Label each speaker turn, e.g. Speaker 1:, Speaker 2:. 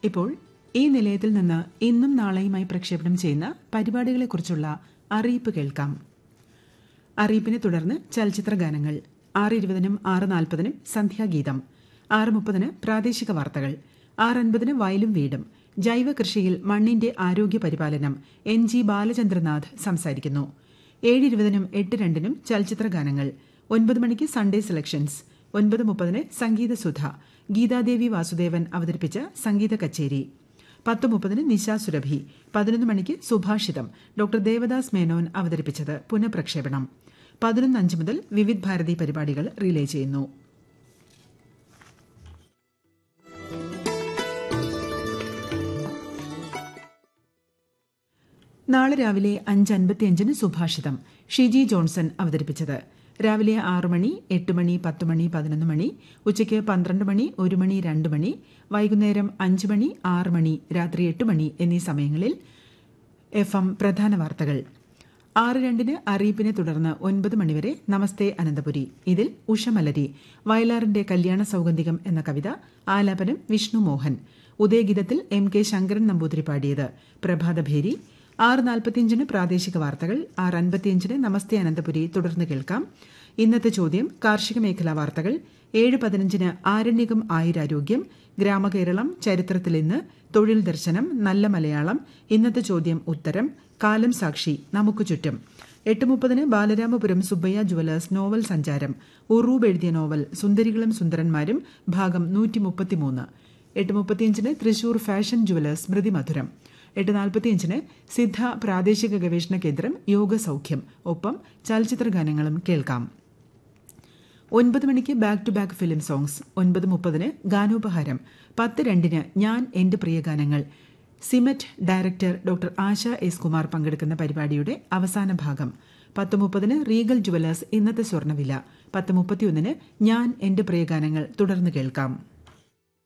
Speaker 1: ഇപ്പോൾ ഈ നിലയത്തിൽ നിന്ന് ഇന്നും നാളെയുമായി പ്രക്ഷേപണം ചെയ്യുന്ന പരിപാടികളെക്കുറിച്ചുള്ള അറിയിപ്പ് കേൾക്കാം അറിയിപ്പിനെ തുടർന്ന് ചലച്ചിത്ര ഗാനങ്ങൾ ആറ് ഇരുപതിനും ആറ് നാൽപ്പതിനും സന്ധ്യാഗീതം ആറ് മുപ്പതിന് പ്രാദേശിക വാർത്തകൾ ആറ് അൻപതിന് വയലും വീടും ജൈവ കൃഷിയിൽ മണ്ണിന്റെ ആരോഗ്യ പരിപാലനം എൻ ജി ബാലചന്ദ്രനാഥ് സംസാരിക്കുന്നു ഏഴ് ഇരുപതിനും എട്ട് രണ്ടിനും ചലച്ചിത്ര ഗാനങ്ങൾ ഒൻപത് മണിക്ക് സൺഡേ സെലക്ഷൻസ് ഒൻപത് മുപ്പതിന് സംഗീത സുധ ഗീതാദേവി വാസുദേവൻ അവതരിപ്പിച്ച സംഗീത കച്ചേരി പത്ത് മുപ്പതിന് നിശാ സുരഭി പതിനൊന്ന് മണിക്ക് സുഭാഷിതം ഡോക്ടർ ദേവദാസ് മേനോൻ അവതരിപ്പിച്ചത് പുനഃപ്രക്ഷേപണം പതിനൊന്ന് അഞ്ച് മുതൽ വിവിധ് ഭാരതി പരിപാടികൾ റിലേ ചെയ്യുന്നു നാളെ രാവിലെ അഞ്ച് അൻപത്തിയഞ്ചിന് സുഭാഷിതം ഷിജി ജോൺസൺ അവതരിപ്പിച്ചത് രാവിലെ ആറ് മണി എട്ട് മണി പത്ത് മണി പതിനൊന്ന് മണി ഉച്ചയ്ക്ക് പന്ത്രണ്ട് മണി ഒരു മണി രണ്ട് മണി വൈകുന്നേരം അഞ്ച് മണി ആറ് മണി രാത്രി എട്ട് മണി എന്നീ സമയങ്ങളിൽ എഫ് എം പ്രധാന വാർത്തകൾ ആറ് രണ്ടിന് അറിയിപ്പിനെ തുടർന്ന് ഒൻപത് മണിവരെ നമസ്തേ അനന്തപുരി ഇതിൽ ഉഷമലരി വയലാറിന്റെ കല്യാണ സൗഗന്ധികം എന്ന കവിത ആലാപനം വിഷ്ണു മോഹൻ ഉദയഗീതത്തിൽ എം കെ ശങ്കരൻ നമ്പൂതിരി പാടിയത് പ്രഭാതഭേരി ആറ് നാൽപ്പത്തിയഞ്ചിന് പ്രാദേശിക വാർത്തകൾ ആറ് അൻപത്തിയഞ്ചിന് നമസ്തേ അനന്തപുരി തുടർന്ന് കേൾക്കാം ഇന്നത്തെ ചോദ്യം കാർഷിക മേഖലാ വാർത്തകൾ ഏഴ് പതിനഞ്ചിന് ആരണ്യകം ആയുരാരോഗ്യം ഗ്രാമകേരളം ചരിത്രത്തിൽ ഇന്ന് തൊഴിൽ ദർശനം നല്ല മലയാളം ഇന്നത്തെ ചോദ്യം ഉത്തരം കാലം സാക്ഷി നമുക്ക് ചുറ്റും എട്ട് മുപ്പതിന് ബാലരാമപുരം സുബ്ബയ്യ ജുവലേഴ്സ് നോവൽ സഞ്ചാരം ഉറൂബ് എഴുതിയ നോവൽ സുന്ദരികളും സുന്ദരന്മാരും ഭാഗം നൂറ്റി മുപ്പത്തിമൂന്ന് എട്ട് മുപ്പത്തിയഞ്ചിന് തൃശൂർ ഫാഷൻ ജുവലേഴ്സ് സ്മൃതി മധുരം എട്ട് നാൽപ്പത്തിയഞ്ചിന് സിദ്ധ പ്രാദേശിക ഗവേഷണ കേന്ദ്രം യോഗ സൗഖ്യം ഒപ്പം ചലച്ചിത്ര ഗാനങ്ങളും കേൾക്കാം ഒൻപത് മണിക്ക് back to back film songs ഒൻപത് മുപ്പതിന് ഗാനോപഹാരം പത്ത് രണ്ടിന് ഞാൻ എന്റെ പ്രിയ ഗാനങ്ങൾ SIMET director doctor Asha S Kumar പങ്കെടുക്കുന്ന പരിപാടിയുടെ അവസാന ഭാഗം പത്ത് മുപ്പതിന് റീഗൽ ജുവലേഴ്സ് ഇന്നത്തെ സ്വർണ്ണവില പത്ത് മുപ്പത്തിയൊന്നിന് ഞാൻ എന്റെ പ്രിയ ഗാനങ്ങൾ തുടർന്ന് കേൾക്കാം